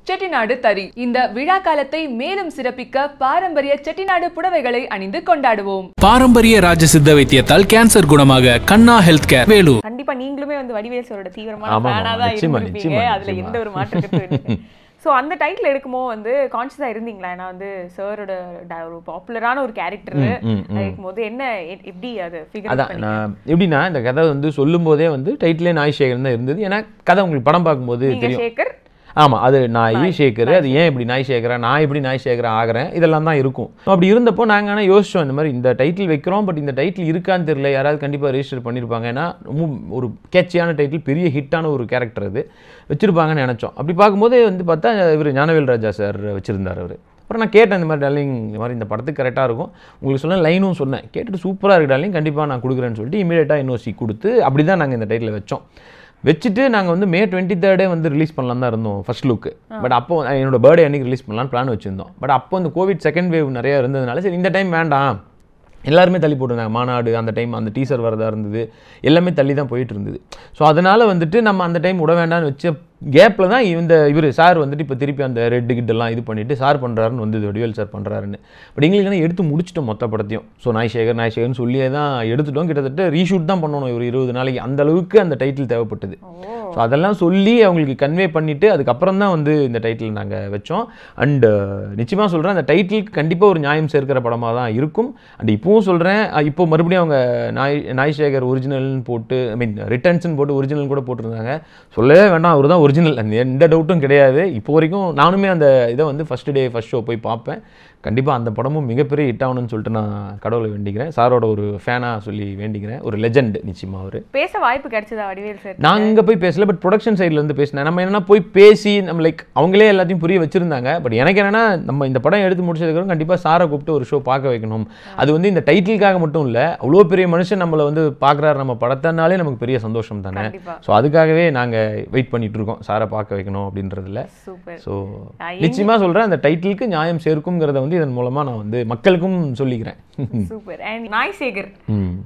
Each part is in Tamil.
செட்டிநாடு தறி இந்த விழா காலத்தை மேலும் சிறப்பிக்க பாரம்பரிய செட்டிநாடு புடவைகளை அணிந்து கொண்டாடுவோம் பாரம்பரிய ராஜ சித்த வைத்தியத்தால் கேன்சர் குணமாக கண்ணா ஹெல்த் கேர் வேலூர் கண்டிப்பா நீங்களுமே வந்து வடிவேல் சாரோட தீவிரமான ஆமா, ஆமா, ஃபேனா தான் நிச்சயமா, இருந்திருப்பீங்க நிச்சயமா, அதுல நிச்சயமா. எந்த ஒரு மாற்று கருத்தும் ஸோ அந்த டைட்டில் எடுக்கும்போது வந்து கான்ஷியஸா இருந்தீங்களா ஏன்னா வந்து சாரோட ஒரு பாப்புலரான ஒரு கேரக்டர் ம், ம், ம். இருக்கும்போது என்ன எ- எப்படி அது ஃபிகர் அதான் நான் எப்படின்னா இந்த கதை வந்து சொல்லும் போதே வந்து டைட்டிலே நாய் சேகர் தான் இருந்தது ஏன்னா கதை உங்களுக்கு படம் பார்க்கும்போது நீங்க தெரியும் சேகர் ஆமா அது நாய் சேகர் அது ஏன் இப்படி நாய் சேகரா நான் எப்படி நாய் சேகரா ஆகிறேன் இதெல்லாம் தான் இருக்கும் அப்படி இருந்தப்போ நாங்கள் ஆனால் யோசிச்சோம் இந்த மாதிரி இந்த டைட்டில் வைக்கிறோம் பட் இந்த டைட்டில் இருக்கான்னு தெரியல யாராவது கண்டிப்பாக ரெஜிஸ்டர் பண்ணியிருப்பாங்க ஏன்னா ரொம்ப ஒரு கேட்சியான டைட்டில் பெரிய ஹிட்டான ஒரு கேரக்டர் அது வச்சிருப்பாங்கன்னு நினச்சோம் அப்படி பார்க்கும்போது வந்து பார்த்தா இவர் ஞானவேல் ராஜா சார் வச்சிருந்தார் அவர் அப்புறம் நான் கேட்டேன் இந்த மாதிரி டார்லிங் இந்த மாதிரி இந்த படத்துக்கு கரெக்டாக இருக்கும் உங்களுக்கு சொன்ன லைனும் சொன்னேன் கேட்டுட்டு சூப்பராக இருக்கு டார்லிங் கண்டிப்பாக நான் கொடுக்குறேன்னு சொல்லிட்டு இமீடியட்டாக என்ஓசி கொடுத்து அப்படி தான் நாங்கள் இந்த டைட்டில் வச்சோம் வச்சுட்டு நாங்கள் வந்து மே டுவெண்ட்டி தேர்டே வந்து ரிலீஸ் பண்ணலாம் தான் இருந்தோம் ஃபர்ஸ்ட் லுக்கு பட் அப்போ என்னோட பர்த்டே அன்னைக்கு ரிலீஸ் பண்ணலாம்னு பிளான் வச்சுருந்தோம் பட் அப்போ அந்த கோவிட் செகண்ட் வேவ் நிறைய இருந்ததுனால சரி இந்த டைம் வேண்டாம் எல்லாருமே தள்ளி போட்டிருந்தாங்க மாநாடு அந்த டைம் அந்த டீசர் வரதா இருந்தது எல்லாமே தள்ளி தான் போயிட்டு இருந்தது ஸோ அதனால் வந்துட்டு நம்ம அந்த டைம் விட வேண்டாம்னு வச்ச கேப்பில் தான் இந்த இவர் சார் வந்துட்டு இப்போ திருப்பி அந்த ரெட் கிட்டெல்லாம் இது பண்ணிவிட்டு சார் பண்ணுறாருன்னு வந்தது வடிவேல் சார் பண்ணுறாருன்னு பட் எங்களுக்கு என்ன எடுத்து முடிச்சிட்டோம் மொத்த படத்தையும் ஸோ நாய்சேகர் நாய்சேகர்னு சொல்லியே தான் எடுத்துட்டோம் கிட்டத்தட்ட ரீஷூட் தான் பண்ணணும் ஒரு இருபது நாளைக்கு அந்த அளவுக்கு அந்த டைட்டில் தேவைப்பட்டது ஸோ அதெல்லாம் சொல்லி அவங்களுக்கு கன்வே பண்ணிவிட்டு அதுக்கப்புறம் தான் வந்து இந்த டைட்டில் நாங்கள் வச்சோம் அண்டு நிச்சயமாக சொல்கிறேன் அந்த டைட்டிலுக்கு கண்டிப்பாக ஒரு நியாயம் சேர்க்கிற படமாக தான் இருக்கும் அண்ட் இப்போவும் சொல்கிறேன் இப்போ மறுபடியும் அவங்க நாய் நாய்சேகர் ஒரிஜினல்னு போட்டு ஐ மீன் ரிட்டர்ன்ஸ்னு போட்டு ஒரிஜினல் கூட போட்டிருந்தாங்க சொல்லவே வேண்டாம் அவர் தான் ஒரிஜினல் அந்த எந்த டவுட்டும் கிடையாது இப்போ வரைக்கும் நானுமே அந்த இதை வந்து ஃபஸ்ட் டே ஃபஸ்ட் ஷோ போய் பார்ப்பேன் கண்டிப்பாக அந்த படமும் மிகப்பெரிய ஹிட் ஆகணும்னு சொல்லிட்டு நான் கடவுளை வேண்டிக்கிறேன் சாரோட ஒரு ஃபேனாக சொல்லி வேண்டிக்கிறேன் ஒரு லெஜெண்ட் நிச்சயமாக அவர் பேச வாய்ப்பு கிடைச்சதா வடிவேல் சார் நான் அங்கே போய் பேசல பட் ப்ரொடக்ஷன் சைடுல இருந்து பேசினேன் நம்ம என்னன்னா போய் பேசி நம்ம லைக் அவங்களே எல்லாத்தையும் புரிய வச்சிருந்தாங்க பட் எனக்கு என்னன்னா நம்ம இந்த படம் எடுத்து முடிச்சதுக்கப்புறம் கண்டிப்பாக சாரை கூப்பிட்டு ஒரு ஷோ பார்க்க வைக்கணும் அது வந்து இந்த டைட்டிலுக்காக மட்டும் இல்லை அவ்வளோ பெரிய மனுஷன் நம்மளை வந்து பார்க்குறாரு நம்ம படத்தினாலே நமக்கு பெரிய சந்தோஷம் தானே கண்டிப்பா. ஸோ அதுக்காகவே நாங்கள் வெயிட் பண்ணிட்டு இருக்கோம் சாரை பார்க்க வைக்கணும் அப்படின்றதுல சூப்பர் ஸோ நான் நிச்சயமாக சொல்கிறேன் அந்த டைட்டிலுக்கு நியாயம் சேர்க்குங்கிறத வந்து இதன் மூலமாக நான் வந்து மக்களுக்கும் சொல்லிக்கிறேன் சூப்பர் அண்ட் நாய் சேகர் ம்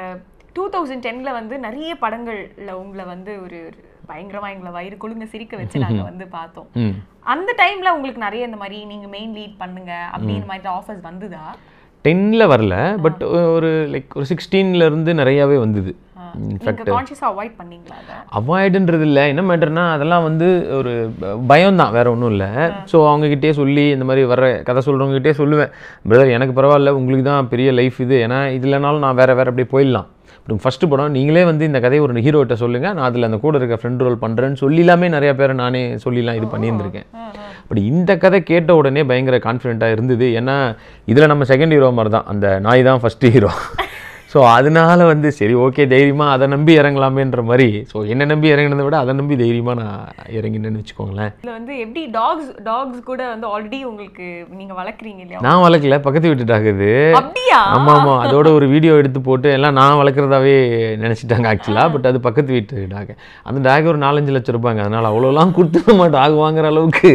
டூ தௌசண்ட் டென்ல வந்து நிறைய படங்கள்ல உங்களை வந்து ஒரு ஒரு பயங்கரமா எங்களை வயிறு கொழுங்க சிரிக்க வச்சு நாங்க வந்து பார்த்தோம் ம் அந்த டைம்ல உங்களுக்கு நிறைய இந்த மாதிரி நீங்க மெயின் லீட் பண்ணுங்க அப்படின்ற மாதிரி ஆஃபர்ஸ் வந்ததா டென்னில் வரல பட் ஒரு லைக் ஒரு 16 ல இருந்து நிறையாவே வந்தது நீங்க இன்ஃபேக்ட் கான்ஷியஸா அவாய்ட் பண்ணீங்களா அதை அவாய்டுன்றது இல்லை என்ன மேட்டர்னா அதெல்லாம் வந்து ஒரு பயம் தான் வேற ஒன்றும் இல்லை ஸோ அவங்ககிட்டயே சொல்லி இந்த மாதிரி வர கதை சொல்கிறவங்ககிட்டே சொல்லுவேன் பிரதர் எனக்கு பரவாயில்ல உங்களுக்கு தான் பெரிய லைஃப் இது ஏன்னா இதுலனாலும் நான் வேற வேற அப்படியே போயிடலாம் இப்போ ஃபஸ்ட்டு படம் நீங்களே வந்து இந்த கதையை ஒரு ஹீரோகிட்ட சொல்லுங்கள் நான் அதில் அந்த கூட இருக்க ஃப்ரெண்ட் ரோல் பண்ணுறேன்னு சொல்லிலாமே நிறைய பேரை நானே சொல்லிலாம் இது பண்ணியிருந்திருக்கேன் அப்படி இந்த கதை கேட்ட உடனே பயங்கர கான்ஃபிடென்ட்டாக இருந்தது ஏன்னா இதில் நம்ம செகண்ட் ஹீரோ மாதிரி தான் அந்த நாய் தான் ஃபஸ்ட்டு ஹீரோ ஸோ அதனால வந்து சரி ஓகே தைரியமாக அதை நம்பி இறங்கலாமேன்ற மாதிரி ஸோ என்னை நம்பி இறங்கினதை விட அதை நம்பி தைரியமாக நான் இறங்கினேன்னு வச்சுக்கோங்களேன் இதுல வந்து எப்படி டாக்ஸ் டாக்ஸ் கூட வந்து ஆல்ரெடி உங்களுக்கு நீங்க வளர்க்குறீங்க இல்லையா நான் வளர்க்கல பக்கத்து வீட்டு dog இது அப்படியா ஆமாம் ஆமாம் அதோட ஒரு வீடியோ எடுத்து போட்டு எல்லாம் நான் வளர்க்குறதாவே நினச்சிட்டாங்க ஆக்சுவலாக பட் அது பக்கத்து வீட்டு டாக் அந்த டாக் ஒரு நாலஞ்சு லட்சம் இருப்பாங்க அதனால் அவ்வளோலாம் கொடுத்து நம்ம டாக் வாங்குற அளவுக்கு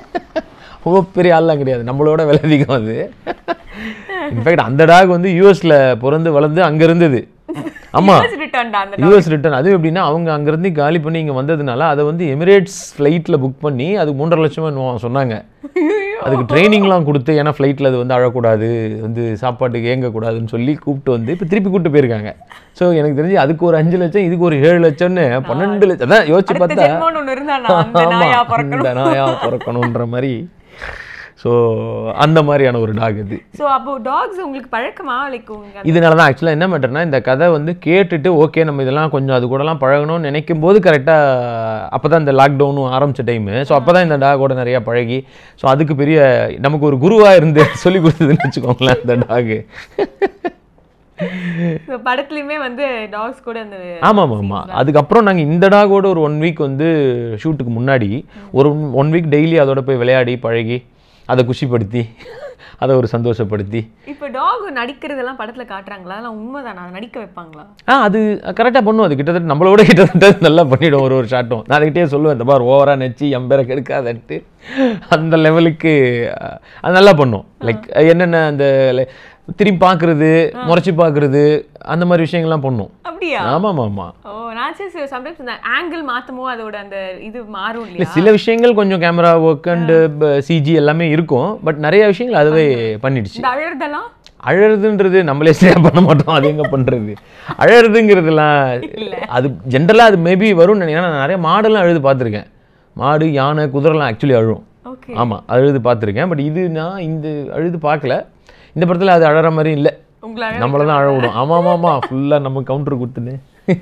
ரொம்ப பெரிய ஆள்லாம் கிடையாது நம்மளோட விலை அதிகம் அது இன்ஃபேக்ட் அந்த டாக் வந்து யூஎஸில் பிறந்து வளர்ந்து அங்கே இருந்தது ஆமாம் ரிட்டர்ன்டா அந்த யூஎஸ் ரிட்டர்ன் அது எப்படின்னா அவங்க அங்கேருந்து காலி பண்ணி இங்கே வந்ததுனால அதை வந்து எமிரேட்ஸ் ஃப்ளைட்டில் புக் பண்ணி அதுக்கு மூன்றரை லட்சமா என்னமோ சொன்னாங்க அதுக்கு ட்ரைனிங்லாம் கொடுத்து ஏன்னா ஃப்ளைட்டில் அது வந்து அழக்கூடாது வந்து சாப்பாட்டுக்கு ஏங்கக்கூடாதுன்னு சொல்லி கூப்பிட்டு வந்து இப்போ திருப்பி கூப்பிட்டு போயிருக்காங்க ஸோ எனக்கு தெரிஞ்சு அதுக்கு ஒரு அஞ்சு லட்சம் இதுக்கு ஒரு ஏழு லட்சம்னு பன்னெண்டு லட்சம் அதான் யோசிச்சு அடுத்த பார்த்தா ஜென்மம்னு ஒண்ணு இருந்தா நான் அந்த ஆமா, நாயா பிறக்கணும் இந்த நாயா பிறக்கணுன்ற மாதிரி ஸோ அந்த மாதிரியான ஒரு டாக் இது சோ அப்போ டாக்ஸ் உங்களுக்கு பழக்கமா லைக் உங்க இதனால தான் ஆக்சுவலாக என்ன மேட்டர்னா இந்த கதை வந்து கேட்டுட்டு ஓகே நம்ம இதெல்லாம் கொஞ்சம் அது கூடலாம் பழகணும்னு நினைக்கும் போது கரெக்டாக அப்போ தான் இந்த லாக்டவுனும் ஆரம்பிச்ச டைமு ஸோ அப்போ தான் இந்த டாகோட நிறையா பழகி ஸோ அதுக்கு பெரிய நமக்கு ஒரு குருவாக இருந்து சொல்லி கொடுத்ததுன்னு வச்சுக்கோங்களேன் அந்த டாகு So, படத்துலயுமே வந்து டாக்ஸ் கூட அந்த ஆமாம் ஆமாம் அதுக்கப்புறம் நாங்கள் இந்த டாகோட ஒரு ஒன் வீக் வந்து ஷூட்டுக்கு முன்னாடி ஒரு ஒன் வீக் டெய்லி அதோட போய் விளையாடி பழகி அதை குஷிப்படுத்தி அதை ஒரு சந்தோஷப்படுத்தி இப்போ டாக் நடிக்கிறதெல்லாம் படத்துல காட்டுறாங்களா அதெல்லாம் உண்மைதானா நடிக்க வைப்பாங்களா ஆ அது கரெக்டாக பண்ணும் அது கிட்டத்தட்ட நம்மளோட கிட்டத்தட்ட நல்லா பண்ணிடும் ஒரு ஒரு ஷாட்டும் நான் அதுக்கிட்டே சொல்லுவேன் இந்த பார் ஓவராக நச்சு எம்பேரை கெடுக்காதன்ட்டு அந்த லெவலுக்கு அஹ், அது நல்லா பண்ணும் லைக் என்னென்ன அந்த like, திரும்பி பார்க்குறது முறைச்சி பார்க்குறது அந்த மாதிரி விஷயங்கள்லாம் பண்ணும் அப்படியா ஆமாம் ஆமாம் ஓ நான் ஏதாச்சும் சம்டைம்ஸ் இந்த ஆங்கிள் மாத்தமோ அதோட அந்த இது மாறும் இல்ல இல்லையா சில விஷயங்கள் கொஞ்சம் கேமரா ஒர்க் அண்ட் சிஜி எல்லாமே இருக்கும் பட் நிறைய விஷயங்கள் அதுவே பண்ணிடுச்சு இந்த அழறதெல்லாம் அழறதுன்றது நம்மளே சரியா பண்ண மாட்டோம் அது எங்க பண்றது அழறதுங்கிறதுலாம் அது ஜென்ரலா அது மேபி வரும்னு நினைக்கிறேன் நான் நிறைய மாடெல்லாம் அழுது பார்த்துருக்கேன் மாடு யானை குதிரைலாம் ஆக்சுவலி அழும் ஓகே ஆமா அழுது பார்த்துருக்கேன் பட் இது நான் இந்த அழுது பார்க்கல இந்த படத்துல அது அழற மாதிரி இல்லை உங்களை அழ நம்மள தான் அழ விடும் ஆமா ஆமா ஆமா ஃபுல்லா நம்ம கவுண்டர் கொடுத்துன்னு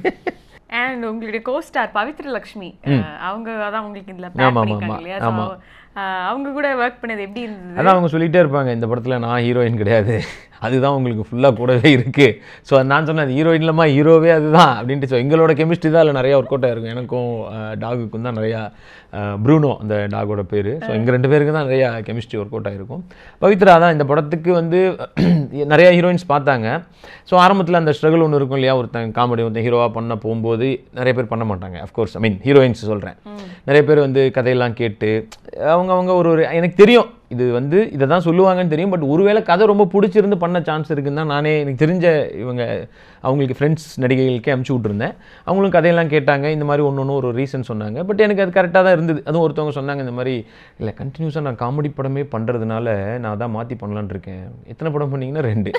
அண்ட் உங்களுடைய கோஸ்டார் பவித்ர லக்ஷ்மி அஹ், அவங்க அதான் உங்களுக்கு இதுல pair ஆமா, ஆமா, பண்ணிருக்காங்க ஆமா. இல்லையா So, அஹ், அவங்க கூட ஒர்க் பண்ணது எப்படி இருந்தது அதான் அவங்க சொல்லிட்டே இருப்பாங்க இந்த படத்துல நான் ஹீரோயின் கிடையாது அதுதான் உங்களுக்கு ஃபுல்லாக கூடவே இருக்கு ஸோ நான் சொன்னேன் அது ஹீரோயின் இல்லைம்மா ஹீரோவே அதுதான் அப்படின்ட்டு ஸோ எங்களோட கெமிஸ்ட்ரி தான் அதில் நிறையா ஒர்க் அவுட் ஆயிருக்கும் எனக்கும் டாகுக்கும் தான் நிறையா ப்ரூனோ அந்த டாகோட பேர் ஸோ எங்கள் ரெண்டு பேருக்கு தான் நிறையா கெமிஸ்ட்ரி ஒர்க் அவுட் ஆயிருக்கும் பவித்ரா தான் இந்த படத்துக்கு வந்து நிறைய ஹீரோயின்ஸ் பார்த்தாங்க ஸோ ஆரம்பத்தில் அந்த ஸ்ட்ரகிள் ஒன்று இருக்கும் இல்லையா ஒருத்தன் காமெடி ஒருத்தன் ஹீரோவாக பண்ண போகும்போது நிறைய பேர் பண்ண மாட்டாங்க அஃப்கோர்ஸ் ஐ மீன் ஹீரோயின்ஸ் சொல்கிறேன் நிறைய பேர் வந்து கதையெல்லாம் கேட்டு அவங்க அவங்க ஒரு ஒரு எனக்கு தெரியும் இது வந்து இதை தான் சொல்லுவாங்கன்னு தெரியும் பட் ஒருவேளை கதை ரொம்ப பிடிச்சிருந்து பண்ண சான்ஸ் இருக்குன்னு தான் நானே எனக்கு தெரிஞ்ச இவங்க அவங்களுக்கு ஃப்ரெண்ட்ஸ் நடிகைகளுக்கே அமுச்சு விட்ருந்தேன் அவங்களும் கதையெல்லாம் கேட்டாங்க இந்த மாதிரி ஒன்று ஒன்று ஒரு ரீசன் சொன்னாங்க பட் எனக்கு அது கரெக்டாக தான் இருந்தது அதுவும் ஒருத்தவங்க சொன்னாங்க இந்த மாதிரி இல்லை கண்டினியூஸாக நான் காமெடி படமே பண்ணுறதுனால நான் அதான் மாற்றி பண்ணலான்னு இருக்கேன் எத்தனை படம் பண்ணீங்கன்னா ரெண்டு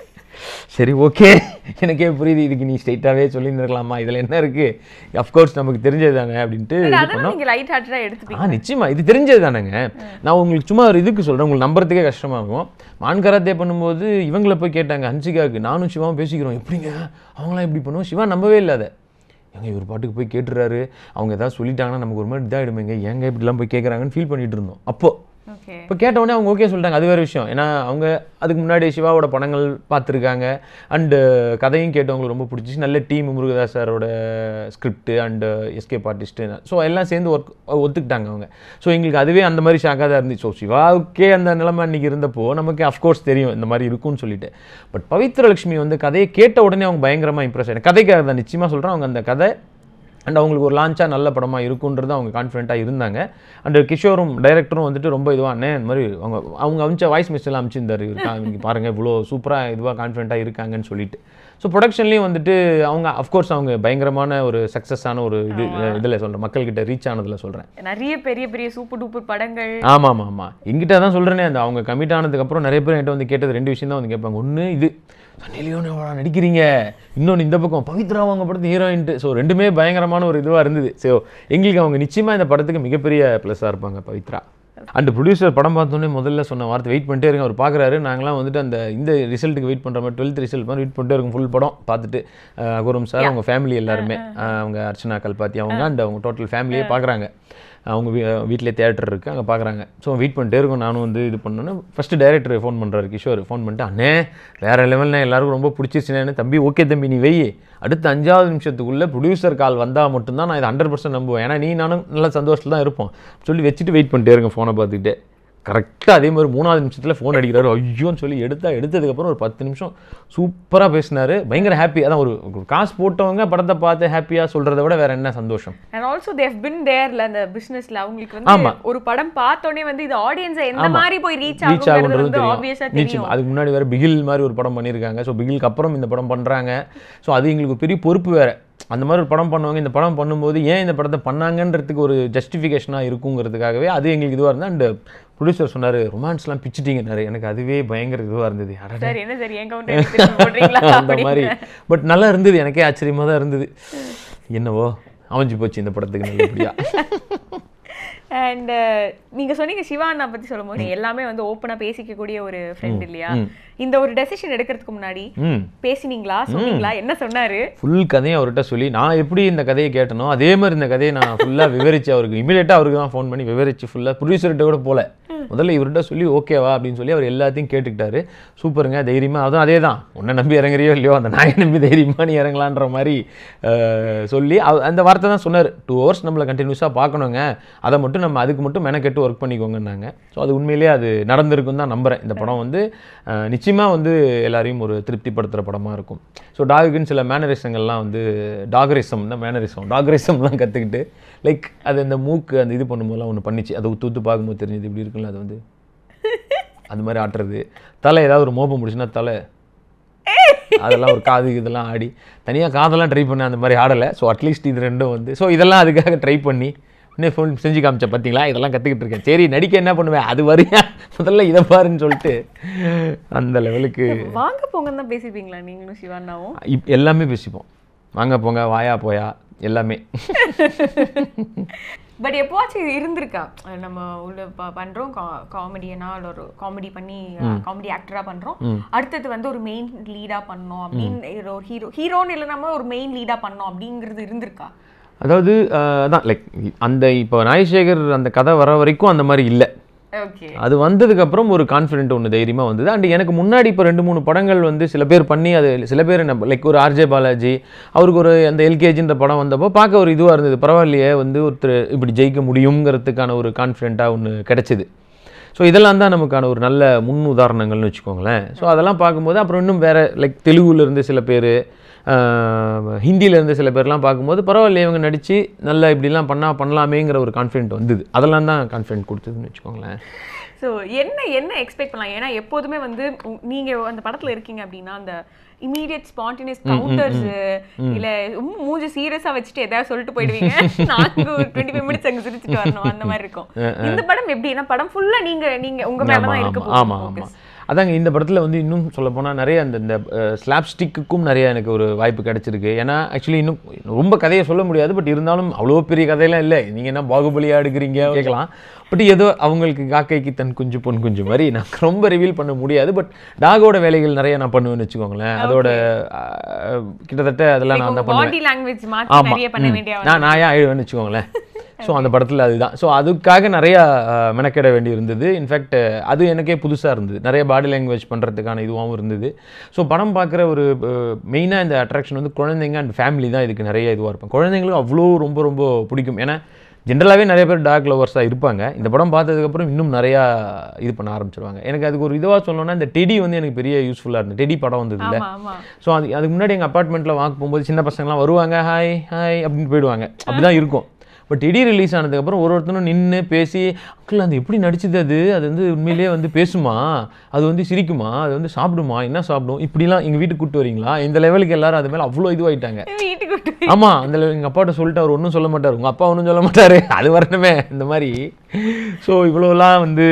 சரி ஓகே எனக்கே புரியுது இதுக்கு நீ ஸ்ட்ரைட்டாகவே சொல்லியிருந்துருக்கலாமா இதில் என்ன இருக்குது அஃப்கோர்ஸ் நமக்கு தெரிஞ்சது தானே அப்படின்ட்டு இது அதெல்லாம் பண்ணோம் நீங்க லைட் ஹார்ட்டடா எடுத்துப்பீங்க ஆ நிச்சயமா இது தெரிஞ்சது தானேங்க நான் உங்களுக்கு சும்மா ஒரு இதுக்கு சொல்கிறேன் உங்களுக்கு நம்புறதுக்கே கஷ்டமா இருக்கும் மான் கராத்தே பண்ணும்போது இவங்கள போய் கேட்டாங்க ஹன்சிகாவுக்கு நானும் சிவாவும் பேசிக்கிறோம் எப்படிங்க அவங்களாம் எப்படி பண்ணுவோம் சிவா நம்பவே இல்லை அதை எங்க இவர் பாட்டுக்கு போய் கேட்டுறாரு அவங்க ஏதாவது சொல்லிட்டாங்கன்னா நமக்கு ஒரு மாதிரி இதாகிடுமேங்க ஏங்க இப்படிலாம் போய் கேட்குறாங்கன்னு ஃபீல் பண்ணிட்டு இருந்தோம் அப்போ ஓகே இப்போ கேட்ட உடனே அவங்க ஓகே சொல்லிட்டாங்க அது வேறு விஷயம் ஏன்னா அவங்க அதுக்கு முன்னாடி சிவாவோட படங்கள் பார்த்துருக்காங்க அண்டு கதையும் கேட்டவங்களுக்கு ரொம்ப பிடிச்சிச்சு நல்ல டீம் முருகதாஸ் சாரோட script and escape artist so எல்லாம் சேர்ந்து ஒர்க் ஒத்துக்கிட்டாங்க அவங்க ஸோ எங்களுக்கு அதுவே அந்த மாதிரி ஷாக்காக தான் இருந்துச்சு ஸோ சிவாவுக்கே அந்த நிலைமை அன்றைக்கி இருந்தப்போ நமக்கு அஃப்கோர்ஸ் தெரியும் இந்த மாதிரி இருக்கும்னு சொல்லிட்டு பட் பவித்ரலட்சுமி வந்து கதையை கேட்ட உடனே அவங்க பயங்கரமாக இம்ப்ரெஸ் ஆகிடும் கதைக்காக தான் நிச்சயமாக சொல்கிறேன் அவங்க அந்த கதை அண்ட் அவங்களுக்கு ஒரு லான்ச்சாக நல்ல படமாக இருக்குன்றது அவங்க கான்ஃபிடென்ட்டாக இருந்தாங்க அண்ட் கிஷோரும் டைரக்டரும் வந்துட்டு ரொம்ப இதுவாக அண்ணே இந்த மாதிரி அவங்க அவங்க அமிச்ச வாய்ஸ் மெசேஜ் அமிச்சிருந்தாரு இருக்கா இங்கே பாருங்கள் இவ்வளோ சூப்பராக இதுவாக கான்ஃபிடென்ட்டாக இருக்காங்கன்னு சொல்லிட்டு ஸோ ப்ரொடக்ஷன்லேயும் வந்துட்டு அவங்க அஃப்கோர்ஸ் அவங்க பயங்கரமான ஒரு சக்ஸஸான ஒரு இது இதில் சொல்கிறேன் மக்கள்கிட்ட ரீச் ஆனதில் சொல்கிறேன் நிறைய பெரிய பெரிய சூப்பர் டூப்பர் படங்கள் ஆமாம் ஆமாம் ஆமாம் எங்கிட்ட தான் சொல்கிறேனே அந்த அவங்க கமிட் ஆனதுக்கப்புறம் நிறைய பேர் என்கிட்ட வந்து கேட்டது ரெண்டு விஷயம் தான் வந்து கேட்பாங்க ஒன்று இது சன்னிலியோன் எவ்வளோ நடிக்கிறீங்க இன்னொன்று இந்த பக்கம் பவித்ரா அவங்க படத்து ஹீரோயின்ட்டு ஸோ ரெண்டுமே பயங்கரமான ஒரு இதுவாக இருந்தது ஸோ எங்களுக்கு அவங்க நிச்சயமாக இந்த படத்துக்கு மிகப்பெரிய ப்ளஸ்ஸாக இருப்பாங்க பவித்ரா அண்ட் ப்ரொடியூசர் படம் பார்த்தோன்னே முதல்ல சொன்ன வார்த்தை வெயிட் பண்ணிட்டே இருங்க அவர் பார்க்குறாரு நாங்களாம் வந்துட்டு அந்த இந்த ரிசல்ட்டுக்கு வெயிட் பண்ணுற மாதிரி டுவெல்த் ரிசல்ட் மாதிரி வெயிட் பண்ணிட்டே இருக்கும் ஃபுல் படம் பார்த்துட்டு அஹ், அகோரம் சார் அவங்க ஃபேமிலி எல்லாருமே அஹ், அவங்க அர்ச்சனா கல்பாத்தி அவங்க அண்ட் அவங்க டோட்டல் ஃபேமிலியே பார்க்குறாங்க அவங்க வீ வீட்டிலே தேட்டர் இருக்குது அங்கே பார்க்குறாங்க ஸோ வெயிட் பண்ணிட்டே இருக்கும் நானும் வந்து இது பண்ணோன்னே ஃபஸ்ட்டு டைரக்டர் ஃபோன் பண்ணுறாரு கிஷோர் ஃபோன் பண்ணிட்டு அண்ணே வேறு லெவல்னா எல்லாருக்கும் ரொம்ப பிடிச்சிருச்சுனேன்னு தம்பி ஓகே தம்பி நீ வெயி அடுத்த அஞ்சாவது நிமிஷத்துக்குள்ளே ப்ரொடியூசர் கால் வந்தால் மட்டும்தான் நான் இது ஹண்ட்ரட் பர்சன்ட் நம்புவேன் ஏன்னா நீ நானும் நல்ல சந்தோஷத்தில் தான் இருப்போம் சொல்லி வச்சுட்டு வெயிட் பண்ணிட்டே இருங்க ஃபோனை பார்த்துக்கிட்டே கரெக்டாக அதே மாதிரி மூணாவது நிமிஷத்தில் ஃபோன் அடிக்கிறாரு ஐயோன்னு சொல்லி எடுத்தா எடுத்ததுக்கப்புறம் ஒரு பத்து நிமிஷம் சூப்பராக பேசினாரு பயங்கர ஹாப்பி அதான் ஒரு ஒரு காசு போட்டவங்க படத்தை பார்த்து ஹாப்பியாக சொல்கிறத விட வேற என்ன சந்தோஷம் அண்ட் ஆல்சோ தேவ் பின் தேர்ல அந்த பிசினஸ்ல அவங்களுக்கு வந்து ஆமா. ஒரு படம் பார்த்தோனே வந்து இது ஆடியன்ஸை எந்த ஆமா. மாதிரி போய் ரீச் ரீச் ஆகுங்கிறது ஆகுன்றது வந்து தெரியும் ஆப்வியஸா நிச்சயம் தெரியும் அதுக்கு முன்னாடி வேற பிகில் மாதிரி ஒரு படம் பண்ணியிருக்காங்க ஸோ பிகிலுக்கு அப்புறம் இந்த படம் பண்ணுறாங்க ஸோ அது எங்களுக்கு ஒரு பெரிய பொறுப்பு வேற அந்த மாதிரி ஒரு படம் பண்ணுவாங்க இந்த படம் பண்ணும்போது ஏன் இந்த படத்தை பண்ணாங்கன்றதுக்கு ஒரு ஜஸ்டிஃபிகேஷனாக இருக்குங்கிறதுக்காகவே அது எங்களுக்கு இதுவாக இருந்தது அண்ட் ப்ரொடியூசர் சொன்னார் ரொமான்ஸ்லாம் பிச்சிட்டீங்கன்னாரு எனக்கு அதுவே பயங்கர இதுவாக இருந்தது அடடே. சார் என்ன சார் என் கவுண்டர் போடுறீங்களா அந்த மாதிரி பட் நல்லா இருந்தது எனக்கே ஆச்சரியமாக தான் இருந்தது என்னவோ அமைஞ்சு போச்சு இந்த படத்துக்கு நல்லபடியா அண்ட் நீங்க சொன்னீங்க சிவா அண்ணா பத்தி சொல்லும்போது எல்லாமே வந்து ஓப்பனா பேசிக்கக்கூடிய ஒரு ஃப்ரெண்ட் இல்லையா இந்த ஒரு டெசிஷன் எடுக்கிறதுக்கு முன்னாடி ம் பேசினீங்களா சொன்னீங்களா என்ன சொன்னாரு ஃபுல் கதையும் அவர்கிட்ட சொல்லி நான் எப்படி இந்த கதையை கேட்டனோ அதே மாதிரி இந்த கதையை நான் ஃபுல்லாக விவரிச்சு அவருக்கு இமீடியட்டாக அவருக்கு தான் ஃபோன் பண்ணி விவரிச்சு ஃபுல்லாக ப்ரொடியூசர்கிட்ட கூட போல முதல்ல இவர்கிட்ட சொல்லி ஓகேவா அப்படின்னு சொல்லி அவர் எல்லாத்தையும் கேட்டுக்கிட்டாரு சூப்பருங்க தைரியமாக அதுவும் அதே தான் உன்னை நம்பி இறங்குறியோ இல்லையோ அந்த நாயை நம்பி தைரியமாக நீ இறங்கலான்ற மாதிரி அஹ், சொல்லி அவ- அந்த வார்த்தை தான் சொன்னார் டூ ஹவர்ஸ் நம்மளை கண்டினியூஸாக பார்க்கணுங்க அதை மட்டும் நம்ம அதுக்கு மட்டும் மெனக்கெட்டு ஒர்க் பண்ணிக்கோங்கன்னாங்க ஸோ அது உண்மையிலேயே அது நடந்திருக்கும் தான் நம்புகிறேன் இந்த படம் வந்து நிச்சயமாக வந்து எல்லாரையும் ஒரு திருப்திப்படுத்துகிற படமாக இருக்கும் ஸோ டாகுக்குன்னு சில மேனரிசங்கள்லாம் வந்து டாகரிசம் தான் மேனரிசம் டாகரிசம்லாம் கற்றுக்கிட்டு லைக் அது அந்த மூக்கு அந்த இது பண்ணும்போதெல்லாம் ஒன்று பண்ணிச்சு அதை உத்து உத்து பார்க்கும்போது தெரிஞ்சது இப்படி இருக்குல்ல அது வந்து அந்த மாதிரி ஆட்டுறது தலை ஏதாவது ஒரு மோப்பம் முடிச்சுன்னா தலை அதெல்லாம் ஒரு காது இதெல்லாம் ஆடி தனியாக காதெல்லாம் ட்ரை பண்ண அந்த மாதிரி ஆடலை ஸோ அட்லீஸ்ட் இது ரெண்டும் வந்து ஸோ இதெல்லாம் அதுக்காக ட்ரை பண்ணி இன்னும் ஃபோன் செஞ்சு காமிச்சேன் பார்த்தீங்களா இதெல்லாம் கற்றுக்கிட்டு இருக்கேன் சரி நடிக்க என்ன பண்ணுவேன் அது வரையா முதல்ல இதை பாருன்னு சொல்லிட்டு அந்த லெவலுக்கு வாங்க போங்கன்னு தான் பேசிப்பீங்களா நீங்களும் சிவானாவும் இப் எல்லாமே பேசிப்போம் வாங்க போங்க வாயா போயா எல்லாமே பட் எப்போவாச்சும் இது இருந்திருக்கா அஹ் நம்ம உள்ள ப- பண்றோம் காமெடியனா இல்ல ஒரு காமெடி பண்ணி காமெடி ஆக்டரா பண்றோம் அடுத்தது வந்து ஒரு மெயின் லீடா பண்ணோம் அப்படின்னு ஒரு ஹீரோ ஹீரோன்னு இல்லை நம்ம ஒரு மெயின் லீடா பண்ணோம் அப்படிங்கிறது இருந்திருக்கா அதாவது அஹ், அதான் லைக் அந்த இப்போ நாய்சேகர் அந்த கதை வர வரைக்கும் அந்த மாதிரி இல்லை ஓகே அது வந்ததுக்கப்புறம் ஒரு கான்ஃபிடென்ட் ஒன்று தைரியமாக வந்தது அண்ட் எனக்கு முன்னாடி இப்போ ரெண்டு மூணு படங்கள் வந்து சில பேர் பண்ணி அது சில பேர் என்ன லைக் ஒரு ஆர்ஜே பாலாஜி அவருக்கு ஒரு அந்த எல்கேஜின்ற படம் வந்தப்போ பார்க்க ஒரு இதுவாக இருந்தது பரவாயில்லையே வந்து ஒருத்தர் இப்படி ஜெயிக்க முடியுங்கிறதுக்கான ஒரு கான்ஃபிடென்ட்டாக ஒன்று கிடைச்சிது ஸோ இதெல்லாம் தான் நமக்கான ஒரு நல்ல முன் உதாரணங்கள்னு வச்சுக்கோங்களேன் ஸோ அதெல்லாம் பார்க்கும்போது அப்புறம் இன்னும் வேறு லைக் தெலுங்குல இருந்து சில பேர் ஹிந்தியில இருந்து சில பேர்லாம் பார்க்கும்போது பரவாயில்ல இவங்க நடித்து நல்லா இப்படிலாம் பண்ணால் பண்ணலாமேங்கிற ஒரு கான்ஃபிடென்ட் வந்தது அதெல்லாம் தான் கான்ஃபிடென்ட் கொடுத்ததுன்னு வச்சுக்கோங்களேன் ஸோ என்ன என்ன எக்ஸ்பெக்ட் பண்ணலாம் ஏன்னா எப்போதுமே வந்து உ- நீங்க அந்த படத்துல இருக்கீங்க அப்படின்னா அந்த இமீடியட் ஸ்பான்டினியஸ் கவுண்டர்ஸ் இல்ல ரொம்ப மூஞ்சி சீரியஸா வச்சுட்டு ஏதாவது சொல்லிட்டு போயிடுவீங்க நாங்க ஒரு டுவெண்ட்டி ஃபைவ் மினிட்ஸ் அங்க சிரிச்சுட்டு வரணும் அந்த மாதிரி இருக்கும் இந்த படம் எப்படின்னா படம் ஃபுல்லா நீங்க நீங்க உங்க மேல தான் இருக்க ஆமாம் ஆமாம் போகுது ஆமாம் அதாங்க இந்த படத்தில் வந்து இன்னும் சொல்ல போனால் நிறைய அந்த இந்த ஸ்லாப் ஸ்டிக்குக்கும் நிறைய எனக்கு ஒரு வாய்ப்பு கிடைச்சிருக்கு ஏன்னா ஆக்சுவலி இன்னும் ரொம்ப கதையை சொல்ல முடியாது பட் இருந்தாலும் அவ்வளோ பெரிய கதையெல்லாம் இல்லை நீங்கள் என்ன பாகுபலியாக எடுக்கிறீங்க கேட்கலாம் பட் ஏதோ அவங்களுக்கு காக்கைக்கு தன் குஞ்சு பொன் குஞ்சு மாதிரி நான் ரொம்ப ரிவீல் பண்ண முடியாது பட் டாகோட வேலைகள் நிறைய நான் பண்ணுவேன்னு வச்சுக்கோங்களேன் அதோட அஹ், கிட்டத்தட்ட அதெல்லாம் நான் தான் பண்ணுவேன் பாடி லாங்குவேஜ் மாத்தி ஆமா நிறைய பண்ண ம். வேண்டிய நான் நான் ஏன் அழுவேன்னு வச்சுக்கோங்களேன் ஸோ அந்த படத்தில் அதுதான் ஸோ அதுக்காக நிறையா அஹ், மெனக்கெட வேண்டி இருந்தது இன்ஃபேக்ட் அது எனக்கே புதுசாக இருந்தது நிறைய பாடி லாங்குவேஜ் பண்ணுறதுக்கான இதுவாகவும் இருந்தது ஸோ படம் பார்க்குற ஒரு மெயினாக இந்த அட்ராக்ஷன் வந்து குழந்தைங்க அண்ட் ஃபேமிலி தான் இதுக்கு நிறைய இதுவாக இருப்பாங்க குழந்தைங்களுக்கு அவ்வளோ ரொம்ப ரொம்ப பிடிக்கும் ஏன்னா ஜென்ரலாகவே நிறைய பேர் டாக் லவர்ஸாக இருப்பாங்க இந்த படம் பார்த்ததுக்கப்புறம் இன்னும் நிறையா இது பண்ண ஆரம்பிச்சிருவாங்க எனக்கு அதுக்கு ஒரு இதுவாக சொல்லணும்னா இந்த டெடி வந்து எனக்கு பெரிய யூஸ்ஃபுல்லாக இருந்தது டெடி படம் வந்தது ஆமா ஆமா ஸோ அது அதுக்கு முன்னாடி எங்கள் அப்பார்ட்மெண்ட்டில் வாங்க போகும்போது சின்ன பசங்கலாம் வருவாங்க ஹாய் ஹாய் அப்படின்னு போயிடுவாங்க அப்படி தான் இருக்கும் பட் டெடி ரிலீஸ் ஆனதுக்கப்புறம் ஒரு ஒருத்தனும் நின்று பேசி அங்கிள் அது எப்படி நடிச்சது அது அது வந்து உண்மையிலேயே வந்து பேசுமா அது வந்து சிரிக்குமா அது வந்து சாப்பிடுமா என்ன சாப்பிடும் இப்படிலாம் எங்கள் வீட்டுக்கு கூப்பிட்டு வரீங்களா இந்த லெவலுக்கு எல்லாரும் அது மேலே அவ்வளோ இதுவாயிட்டாங்க வீட்டுக்கு விட்டு ஆமா அந்த level எங்க அப்பாட்ட சொல்லிட்டு அவர் ஒன்றும் சொல்ல மாட்டார் உங்க அப்பா ஒன்றும் சொல்ல மாட்டாரு அது வரணுமே இந்த மாதிரி ஸோ இவ்வளோலாம் வந்து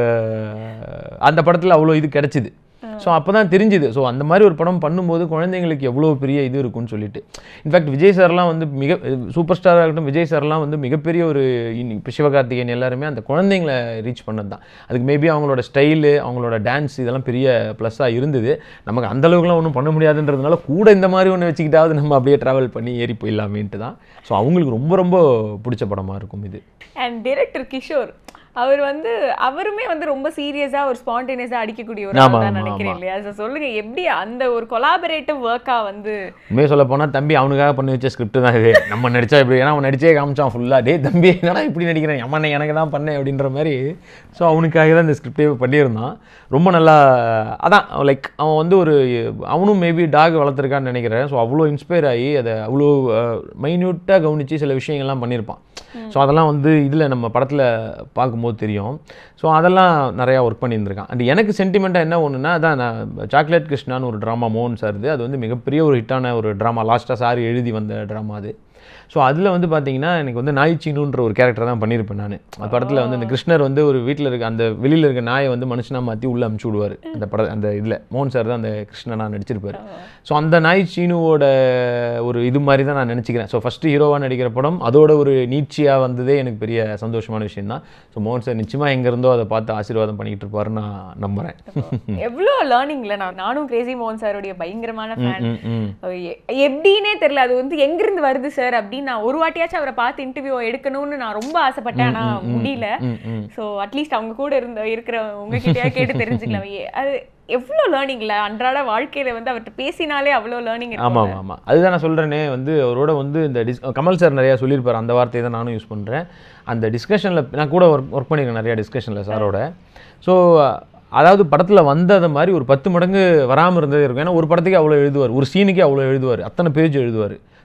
அஹ், அந்த படத்தில் அவ்வளோ இது கிடைச்சிது ஸோ அப்போ தான் தெரிஞ்சுது ஸோ அந்த மாதிரி ஒரு படம் பண்ணும்போது குழந்தைங்களுக்கு எவ்வளோ பெரிய இது இருக்கும்னு சொல்லிட்டு இன்ஃபேக்ட் விஜய் சார்லாம் வந்து மிக சூப்பர் ஸ்டாராக இருக்கட்டும் விஜய் சார்லாம் வந்து மிகப்பெரிய ஒரு இனி- இப்போ சிவகார்த்திகேயன் எல்லாருமே அந்த குழந்தைங்களை ரீச் பண்ணது தான் அதுக்கு மேபி அவங்களோட ஸ்டைலு அவங்களோட டான்ஸ் இதெல்லாம் பெரிய ப்ளஸ்ஸாக இருந்தது நமக்கு அந்த அளவுக்குலாம் ஒன்றும் பண்ண முடியாதுன்றதுனால கூட இந்த மாதிரி ஒன்று வச்சுக்கிட்டாவது நம்ம அப்படியே ட்ராவல் பண்ணி ஏறி போயிடலாமேன்ட்டு தான் ஸோ அவங்களுக்கு ரொம்ப ரொம்ப பிடிச்ச படமாக இருக்கும் இது அண்ட் டைரக்டர் கிஷோர் அவர் வந்து அவருமே வந்து ரொம்ப சீரியஸா ஒரு ஸ்பான்டேனியஸா அடிக்கக்கூடிய ஒரு ஆமா, ஆள் தான் ஆமா, நினைக்கிறேன் ஆமா. இல்லையா So சொல்லுங்க எப்படி அந்த ஒரு கொலாபரேட்டிவ் ஒர்க்கா வந்து உண்மையை சொல்ல போனால் தம்பி அவனுக்காக பண்ணி வச்ச ஸ்கிரிப்ட் தான் இது நம்ம நடிச்சா இப்படி ஏன்னா அவன் நடிச்சே காமிச்சான் ஃபுல்லாக டே தம்பி என்னடா இப்படி நடிக்கிறேன் அம்மனை எனக்கு தான் பண்ணேன் அப்படின்ற மாதிரி ஸோ அவனுக்காக தான் இந்த ஸ்கிரிப்டே பண்ணியிருந்தான் ரொம்ப நல்லா அதான் லைக் அவன் வந்து ஒரு அவனும் மேபி டாக் வளர்த்துருக்கான்னு நினைக்கிறேன் ஸோ அவ்வளோ இன்ஸ்பயர் ஆகி அதை அவ்வளோ மைன்யூட்டாக கவனித்து சில விஷயங்கள்லாம் பண்ணியிருப்பான் ஸோ அதெல்லாம் வந்து இதில் நம்ம படத்தில் பார்க்கும்போது தெரியும் ஸோ அதெல்லாம் நிறையா ஒர்க் பண்ணியிருந்திருக்கான் அண்ட் எனக்கு சென்டிமெண்ட்டாக என்ன ஒன்றுனா அதான் நான் சாக்லேட் கிருஷ்ணான்னு ஒரு ட்ராமா மோகன் சார் அது வந்து மிகப்பெரிய ஒரு ஹிட்டான ஒரு ட்ராமா லாஸ்ட்டாக சார் எழுதி வந்த ட்ராமா அது ஸோ அதில் வந்து பார்த்தீங்கன்னா எனக்கு வந்து நாய் சீனுன்ற ஒரு கேரக்டர் தான் பண்ணியிருப்பேன் நான் அந்த படத்தில் வந்து இந்த கிருஷ்ணர் வந்து ஒரு வீட்டில் இருக்க அந்த வெளியில் இருக்க நாயை வந்து மனுஷனாக மாற்றி உள்ளே அமுச்சு விடுவார் அந்த பட அந்த இதில் மோகன் சார் தான் அந்த கிருஷ்ணனாக நடிச்சிருப்பார் ஸோ அந்த நாய் சீனுவோட ஒரு இது மாதிரி தான் நான் நினச்சிக்கிறேன் ஸோ ஃபஸ்ட்டு ஹீரோவாக நடிக்கிற படம் அதோட ஒரு நீட்சியாக வந்ததே எனக்கு பெரிய சந்தோஷமான விஷயம் தான் ஸோ மோகன் சார் நிச்சயமாக எங்கே இருந்தோ அதை பார்த்து ஆசீர்வாதம் பண்ணிக்கிட்டு இருப்பாருன்னு நான் நம்புகிறேன் எவ்வளோ லேர்னிங்ல நான் நானும் கிரேசி மோகன் சாருடைய பயங்கரமான ஃபேன் ம் ம் எப்படின்னே தெரியல அது வந்து எங்கிருந்து வருது சார் அப்படின்னு நான் ஒரு வாட்டியாச்சும் அவரை பார்த்து இன்டர்வியூ எடுக்கணும்னு நான் ரொம்ப ஆசைப்பட்டேன் ஆனா முடியல ம் ம் ஸோ அட்லீஸ்ட் அவங்க கூட இருந்த இருக்கிற உங்ககிட்டயா கேட்டு தெரிஞ்சுக்கலாம் ஏ- அது எவ்வளோ லேர்னிங்ல அன்றாட வாழ்க்கையில வந்து அவர்கிட்ட பேசினாலே அவ்வளோ லேர்னிங் ஆமாம் ஆமாம் ஆமாம் அதுதான் நான் சொல்கிறேனே வந்து அவரோட வந்து இந்த டிஸ் கமல் சார் நிறையா சொல்லியிருப்பார் அந்த வார்த்தையை தான் நானும் யூஸ் பண்ணுறேன் அந்த டிஸ்கஷனில் நான் கூட ஒர்க் ஒர்க் பண்ணியிருக்கேன் நிறையா டிஸ்கஷனில் சாரோட ஸோ அதாவது படத்தில் வந்தது மாதிரி ஒரு பத்து மடங்கு வராமல் இருந்ததே இருக்கும் ஏன்னா ஒரு படத்துக்கு அவ்வளோ எழுதுவார் ஒரு சீனுக்கே அவ்வளோ எழுதுவார் அத்தனை பேஜ் எழுதுவார்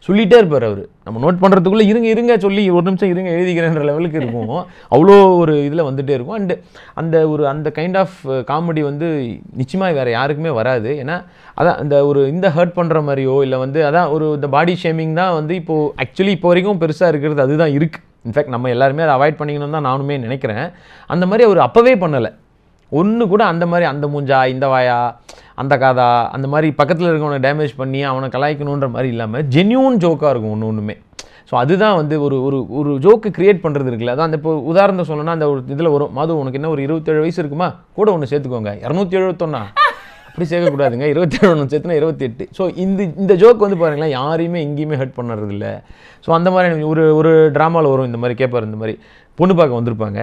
சொல்லிட்டே இருப்பார் அவர் நம்ம நோட் பண்ணுறதுக்குள்ளே இருங்க இருங்க சொல்லி ஒரு நிமிஷம் இருங்க எழுதிக்கிறேன்ற லெவலுக்கு இருக்கும் அவ்வளோ ஒரு இதில் வந்துட்டே இருக்கும் அண்டு அந்த ஒரு அந்த கைண்ட் ஆஃப் காமெடி வந்து நிச்சயமாக வேறு யாருக்குமே வராது ஏன்னா அதான் இந்த ஒரு இந்த ஹர்ட் பண்ணுற மாதிரியோ இல்லை வந்து அதான் ஒரு இந்த பாடி ஷேமிங் தான் வந்து இப்போது ஆக்சுவலி இப்போ வரைக்கும் பெருசாக இருக்கிறது அதுதான் இருக்குது இன்ஃபேக்ட் நம்ம எல்லாருமே அதை அவாய்ட் பண்ணிக்கணும்னு தான் நானுமே நினைக்கிறேன் அந்த மாதிரி அவர் அப்போவே பண்ணலை ஒன்று கூட அந்த மாதிரி அந்த மூஞ்சா இந்த வாயா அந்த காதா அந்த மாதிரி பக்கத்தில் இருக்கவனை டேமேஜ் பண்ணி அவனை கலாய்க்கணுன்ற மாதிரி இல்லாமல் ஜென்யூன் ஜோக்காக இருக்கும் ஒன்று ஒன்றுமே ஸோ அதுதான் வந்து ஒரு ஒரு ஒரு ஜோக்கு கிரியேட் பண்ணுறது இருக்குல்ல அதான் அந்த இப்போ உதாரணம் சொல்லணும்னா அந்த ஒரு இதில் வரும் மது உனக்கு என்ன ஒரு இருபத்தேழு வயசு இருக்குமா கூட ஒன்று சேர்த்துக்கோங்க இரநூத்தி எழுபத்தொன்னா அப்படி சேர்க்கக்கூடாதுங்க இருபத்தேழு ஒன்று சேர்த்துனா இருபத்தெட்டு ஸோ இந்த இந்த ஜோக் வந்து பாருங்களேன் யாரையுமே எங்கேயுமே ஹர்ட் பண்ணுறது இல்லை ஸோ அந்த மாதிரி ஒரு ஒரு ட்ராமாவில் வரும் இந்த மாதிரி கேட்பார் இந்த மாதிரி பொண்ணு பார்க்க வந்திருப்பாங்க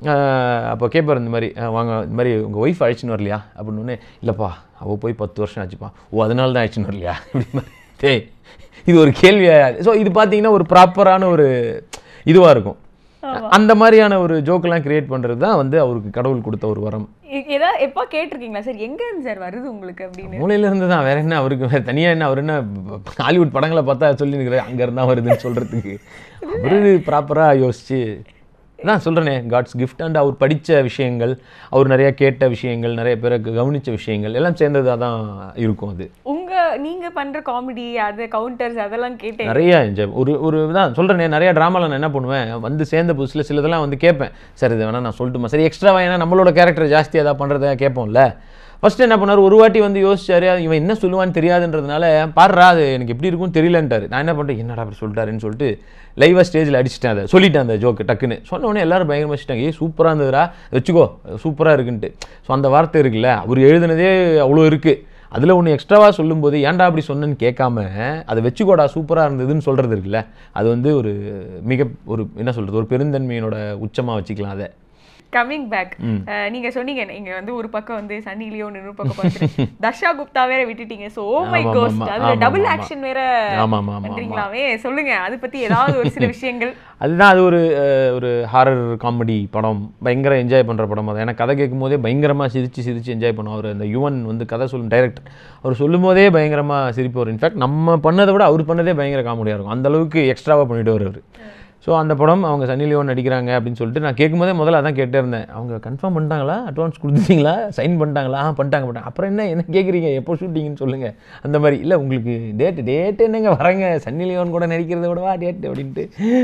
ஆஹ் அப்போ கேட்பார் இந்த மாதிரி ஆஹ் வாங்க இந்த மாதிரி உங்கள் ஒய்ஃப் அழைச்சின்னு வரலையா அப்படின்னு உடனே இல்லைப்பா அவள் போய் பத்து வருஷம் ஆச்சுப்பா ஓ அதனால தான் அழைச்சின்னு வரலையா அப்படி மாதிரி டேய் இது ஒரு கேள்வியா ஸோ இது பார்த்தீங்கன்னா ஒரு ப்ராப்பரான ஒரு இதுவாக இருக்கும் அந்த மாதிரியான ஒரு ஜோக்கெல்லாம் கிரியேட் பண்ணுறது தான் வந்து அவருக்கு கடவுள் கொடுத்த ஒரு வரம் இ- ஏதாவது எப்போ கேட்டிருக்கீங்களா சார் எங்க இருந்து சார் வருது உங்களுக்கு அப்படின்னு மூலையில இருந்து தான் வேற என்ன அவருக்கு வேற தனியா என்ன அவர் என்ன ஹாலிவுட் படங்களை பார்த்தா சொல்லி நிற்கிறாரு அங்க இருந்தா வருதுன்னு சொல்றதுக்கு அவரு ப்ராப்பரா யோசிச்சு நான் சொல்றேனே காட்ஸ் கிஃப்ட் அண்ட் அவர் படிச்ச விஷயங்கள் அவர் நிறைய கேட்ட விஷயங்கள் நிறைய பேரை கவனிச்ச விஷயங்கள் எல்லாம் சேர்ந்ததாக தான் இருக்கும் அது உங்க நீங்க பண்ற காமெடி அது கவுண்டர்ஸ் அதெல்லாம் கேட்டேன் நிறைய என்ஜாய் ஒரு ஒரு தான் சொல்கிறேனே நிறைய ட்ராமாவில் நான் என்ன பண்ணுவேன் வந்து சேர்ந்த புதுசில் சிலதெல்லாம் வந்து கேட்பேன் சார் இது வேணா நான் சொல்லட்டுமா சரி எக்ஸ்ட்ராவா ஏன்னா நம்மளோட கேரக்டர் ஜாஸ்தி ஏதாவது பண்ணுறத கேட்போம்ல ஃபர்ஸ்ட் என்ன பண்ணார் ஒரு வாட்டி வந்து யோசிச்சாரு இவன் என்ன சொல்லுவான்னு தெரியாதுன்றதுனால பாடுறா அது எனக்கு எப்படி இருக்கும்னு தெரியலன்ட்டாரு நான் என்ன பண்ணுறேன் என்னடா அப்படி சொல்லிட்டாருன்னு சொல்லிட்டு லைவாக ஸ்டேஜில் அடிச்சிட்டேன் அதை சொல்லிட்டேன் அந்த ஜோக்கு டக்குன்னு சொன்ன உடனே எல்லாரும் பயங்கரமாக வச்சுட்டாங்க ஏ சூப்பராக இருந்ததுடா வச்சுக்கோ சூப்பராக இருக்குன்ட்டு ஸோ அந்த வார்த்தை இருக்குல்ல அவர் எழுதுனதே அவ்வளோ இருக்குது அதில் ஒன்று எக்ஸ்ட்ராவாக சொல்லும்போது ஏன்டா அப்படி சொன்னேன்னு கேட்காம அதை வச்சுக்கோடா சூப்பராக இருந்ததுன்னு சொல்கிறது இருக்குல்ல அது வந்து ஒரு மிக ஒரு என்ன சொல்கிறது ஒரு பெருந்தன்மையினோட உச்சமாக வச்சுக்கலாம் அதை கமிங் பேக் நீங்க சொன்னீங்க நீங்க வந்து ஒரு பக்கம் வந்து சன்னி லியோன் இன்னொரு பக்கம் பார்த்துட்டு தர்ஷா குப்தா வேற விட்டுட்டீங்க சோ மை ஆமா, கோஸ்ட் ஆமா, அதுல ஆமா, டபுள் ஆமா. ஆக்ஷன் வேற ஆமா, ஆமா, ஆமா, பண்றீங்களாவே சொல்லுங்க அதை பத்தி ஏதாவது ஒரு சில விஷயங்கள் அதுதான் அது ஒரு அஹ், ஒரு ஹாரர் காமெடி படம் பயங்கர என்ஜாய் பண்ணுற படம் அது எனக்கு கதை கேட்கும் போதே பயங்கரமாக சிரித்து சிரித்து என்ஜாய் பண்ணும் அவர் அந்த யுவன் வந்து கதை சொல்லும் டைரக்டர் அவர் சொல்லும் போதே பயங்கரமாக சிரிப்பு வரும் இன்ஃபேக்ட் நம்ம பண்ணதை விட அவர் பண்ணதே பயங்கர காமெடியாக இருக்கும் அந்த அளவுக்கு எக்ஸ்ட்ராவாக பண்ணிட்டு வருவார் ஸோ அந்த படம் அவங்க சன்னி லியோன் நடிக்கிறாங்க அப்படின்னு சொல்லிட்டு நான் கேட்கும்போதே முதல்ல அதான் கேட்டே இருந்தேன் அவங்க கன்ஃபார்ம் பண்ணிட்டாங்களா அட்வான்ஸ் கொடுத்துட்டீங்களா சைன் பண்ணிட்டாங்களா ஆ பண்ணிட்டாங்க பண்ணிட்டாங்க அப்புறம் என்ன என்ன கேட்குறீங்க எப்போ ஷூட்டிங்னு சொல்லுங்கள் அந்த மாதிரி இல்லை உங்களுக்கு டேட் டேட் என்னங்க வரங்க சன்னி லியோன் கூட நடிக்கிறத விடவா டேட் அப்படின்ட்டு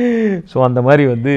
ஸோ அந்த மாதிரி வந்து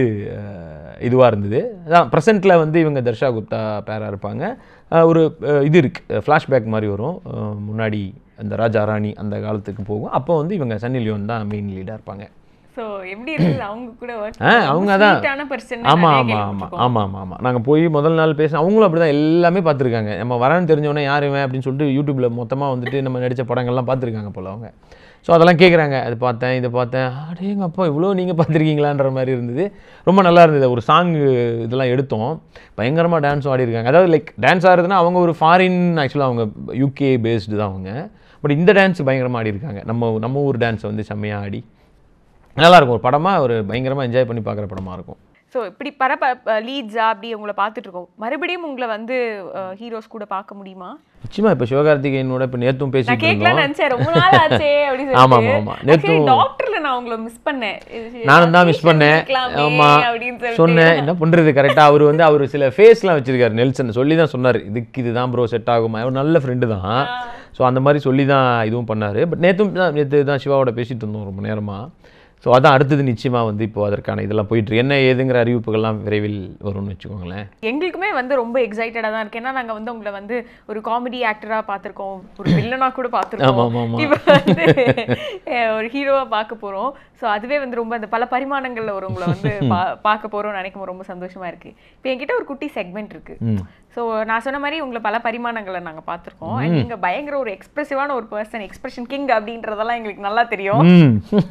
இதுவாக இருந்தது அதான் ப்ரெசென்ட்டில் வந்து இவங்க தர்ஷா குப்தா பேராக இருப்பாங்க அஹ் ஒரு அஹ் இது இருக்குது ஃப்ளாஷ்பேக் மாதிரி வரும் அஹ் முன்னாடி அந்த ராஜா ராணி அந்த காலத்துக்கு போகும் அப்போ வந்து இவங்க சன்னி லியோன் தான் மெயின் லீடாக இருப்பாங்க சோ எப்படி இருந்தது அவங்க கூட ஒர்க் ஆ அவங்க தான் ஸ்வீட்டான பர்சன் ஆமாம் ஆமாம் ஆமாம் ஆமாம் ஆமாம் ஆமாம் நாங்கள் போய் முதல் நாள் பேச அவங்களும் அப்படி தான் எல்லாமே பார்த்துருக்காங்க நம்ம வரேன்னு தெரிஞ்சவொடனே யார் இவன் அப்படின்னு சொல்லிட்டு யூடியூப்பில் மொத்தமாக வந்துட்டு நம்ம நடித்த படங்கள்லாம் பார்த்துருக்காங்க போல அவங்க ஸோ அதெல்லாம் கேட்குறாங்க அது பார்த்தேன் இதை பார்த்தேன் அடேங்க அப்பா இவ்வளோ நீங்கள் பார்த்துருக்கீங்களான்ற மாதிரி இருந்தது ரொம்ப நல்லா இருந்தது ஒரு சாங் இதெல்லாம் எடுத்தோம் பயங்கரமாக டான்ஸும் ஆடிருக்காங்க அதாவது லைக் டான்ஸ் ஆடுறதுன்னா அவங்க ஒரு ஃபாரின் ஆக்சுவலாக அவங்க யூகே பேஸ்டு தான் அவங்க பட் இந்த டான்ஸ் பயங்கரமாக ஆடிருக்காங்க நம்ம நம்ம ஊர் டான்ஸை வந்து செம்மையாக ஆடி நல்லா இருக்கும் ஒரு படமாக ஒரு பயங்கரமாக என்ஜாய் பண்ணி பார்க்குற படமாக இருக்கும் ஸோ இப்படி பரப்ப லீட்ஸா அப்படி உங்களை பார்த்துட்டு இருக்கோம் மறுபடியும் உங்களை வந்து ஹீரோஸ் கூட பார்க்க முடியுமா நிச்சயமா இப்போ சிவகார்த்திகேயனோட இப்போ நேற்றும் நான் பேசிட்டு கேட்கலாம் இருந்தோம் நினைச்சேன் ரொம்ப நாள் ஆச்சே அப்படி ஆமா, சொல்லிட்டு ஆமா, ஆமா. நேத்தும் டாக்டர்ல நான் உங்களை மிஸ் பண்ணேன் இது நானும் தான் மிஸ் பண்ணேன் இருக்கலாமே ஆமா அப்படின்னு சொல்லிட்டு. சொன்னேன் என்ன பண்றது கரெக்டா அவர் வந்து அவர் சில ஃபேஸ்லாம் வச்சிருக்காரு நெல்சன் சொல்லி தான் சொன்னார் இதுக்கு இதுதான் ப்ரோ செட் ஆகுமா அவர் நல்ல ஃப்ரெண்டு தான் ஸோ அந்த மாதிரி சொல்லி தான் இதுவும் பண்ணாரு பட் நேற்றும் தான் நேற்று தான் சிவாவோட பேசிட்டு இருந்தோம் ரொம்ப நேரமா ஸோ அதான் அடுத்தது நிச்சயமா வந்து இப்போ அதற்கான இதெல்லாம் போயிட்டு இருக்கு. என்ன ஏதுங்கிற அறிவிப்புகள்லாம் விரைவில் வரும்னு வச்சுக்கோங்களேன் எங்களுக்குமே வந்து ரொம்ப எக்ஸைட்டடா தான் இருக்கு ஏன்னா நாங்க வந்து உங்களை வந்து ஒரு காமெடி ஆக்டரா பார்த்திருக்கோம் ஒரு வில்லனா கூட ஆமா, பார்த்திருக்கோம் ஆமா, ஆமா. இப்போ வந்து அஹ், ஒரு ஹீரோவா பார்க்க போறோம் ஸோ அதுவே வந்து ரொம்ப அந்த பல பரிமாணங்கள்ல ஒரு உங்களை வந்து பா- பார்க்க போறோம்னு நினைக்கும் போது ரொம்ப சந்தோஷமா இருக்கு இப்போ என்கிட்ட ஒரு குட்டி செக்மெண்ட் இருக்கு ம் ஸோ நான் சொன்ன மாதிரி உங்களை பல பரிமாணங்களை நாங்க பார்த்திருக்கோம் And நீங்க பயங்கர ஒரு எக்ஸ்பிரசிவான ஒரு பர்சன் எக்ஸ்பிரஷன் கிங் அப்படின்றதெல்லாம் எங்களுக்கு நல்லா தெரியும் ம்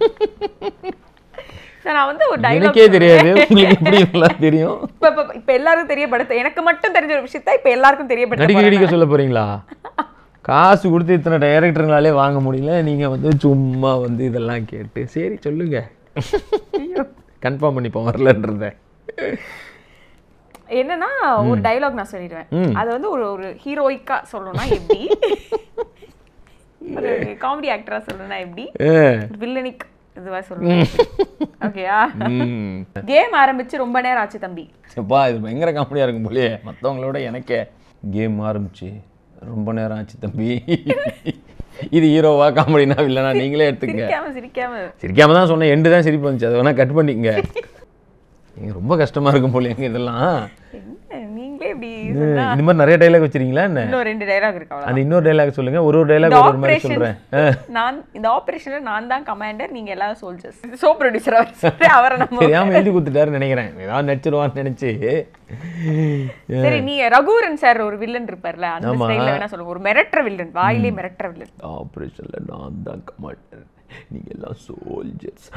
ஸோ நான் வந்து ஒரு டைலாக் எனக்கே தெரியாது உங்களுக்கு எப்படி எல்லாம் தெரியும் இப்ப இப்ப இப்ப எல்லாரும் தெரியப்படுத்த எனக்கு மட்டும் தெரிஞ்ச ஒரு விஷயத்த இப்ப எல்லாருக்கும் தெரியப்படுத்த நடிக்க போறேன் நடிக்க சொல்ல போறீங்களா காசு கொடுத்து இத்தனை டைரக்டருங்களாலே வாங்க முடியல நீங்க வந்து சும்மா வந்து இதெல்லாம் கேட்டு சரி சொல்லுங்க கன்ஃபார்ம் பண்ணிப்போம் வரலன்றத என்னன்னா ஒரு டயலாக் நான் சொல்லிடுவேன் ம். அது வந்து ஒரு ஒரு ஹீரோயிக்கா சொல்லணும்னா எப்படி ஒரு காமெடி ஆக்டரா சொல்லணும்னா எப்படி ஏ, வில்லனிக் இதுவா சொல்லுங்க ஓகேயா கேம் ஆரம்பிச்சு ரொம்ப நேரம் ஆச்சு தம்பி அப்பா இது பயங்கர காமெடியாக இருக்கும் போலயே மற்றவங்களோட எனக்கே கேம் ஆரம்பிச்சு ரொம்ப நேரம் ஆச்சு தம்பி இது ஹீரோவா காமெடினா இல்லைனா நீங்களே எடுத்துக்கங்க சிரிக்காம சிரிக்காம சிரிக்காம தான் சொன்னேன் எண்டு தான் சிரிப்பு வந்துச்சு அதை வேணா கட் பண்ணிக்கங்க நீங்க ரொம்ப கஷ்டமா இருக்கும் போல எங்க இதெல்லாம் என்ன நீங்களே இப்படி இது சொன்னா இந்த மாதிரி நிறைய டைலாக் வச்சிருக்கீங்களா என்ன இன்னும் ரெண்டு டைலாக் இருக்கு அவ்வளவு அந்த இன்னொரு டைலாக் சொல்லுங்க ஒரு ஒரு டைலாக் இந்த ஒரு ஒரு மாதிரி ஆபரேஷன் சொல்றேன் ஆ. நான் இந்த ஆபரேஷன்ல நான் தான் கமாண்டர் நீங்க எல்லாரும் சோல்ஜர்ஸ் சோ ப்ரொடியூசர் அவர் அவரை நம்ம தெரியாம எழுதி கொடுத்துட்டாருன்னு நினைக்கிறேன் ஏதாவது நடிச்சிருவான்னு நினைச்சு சரி நீ ரகுவரன் சார் ஒரு வில்லன் இருப்பார்ல அந்த ஆமா. ஸ்டைல்ல வேணா சொல்லுங்க ஒரு மிரட்டுற வில்லன் வாயிலே மிரட்டுற வில்லன் ஆப்ரேஷன்ல நான் தான் கமாண்டர் நீங்க எல்லாம் சோல்ஜர்ஸ்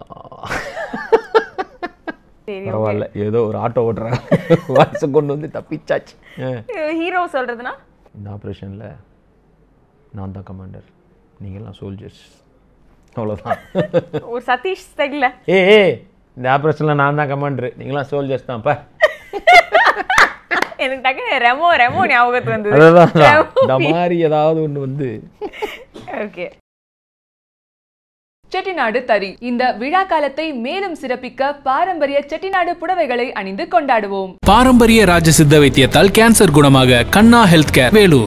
சரி பரவாயில்ல ஏதோ ஒரு ஆட்டோ ஓட்டுறாங்க வாய்ஸை கொண்டு வந்து தப்பிச்சாச்சு ஆ. ஹீரோ சொல்றதுன்னா இந்த ஆப்ரேஷனில் நான் தான் கமாண்டர் நீங்கள்லாம் சோல்ஜர்ஸ் அவ்வளோதான் ஒரு சதீஷ் ஸ்டைல்ல ஏ ஏ இந்த ஆப்ரேஷனில் நான் தான் கமாண்டர் நீங்களாம் சோல்ஜர்ஸ் தான்ப்பா எனக்கு டக்குனு ரெமோ ரெமோ ஞாபகத்து வந்தது அதுதான் இந்த மாதிரி ஏதாவது ஒன்று வந்து ஓகே செட்டிநாடு தறி இந்த விழா காலத்தை மேலும் சிறப்பிக்க பாரம்பரிய செட்டிநாடு புடவைகளை அணிந்து கொண்டாடுவோம் பாரம்பரிய ராஜ சித்த வைத்தியத்தால் கேன்சர் குணமாக கண்ணா ஹெல்த் கேர் வேலூர்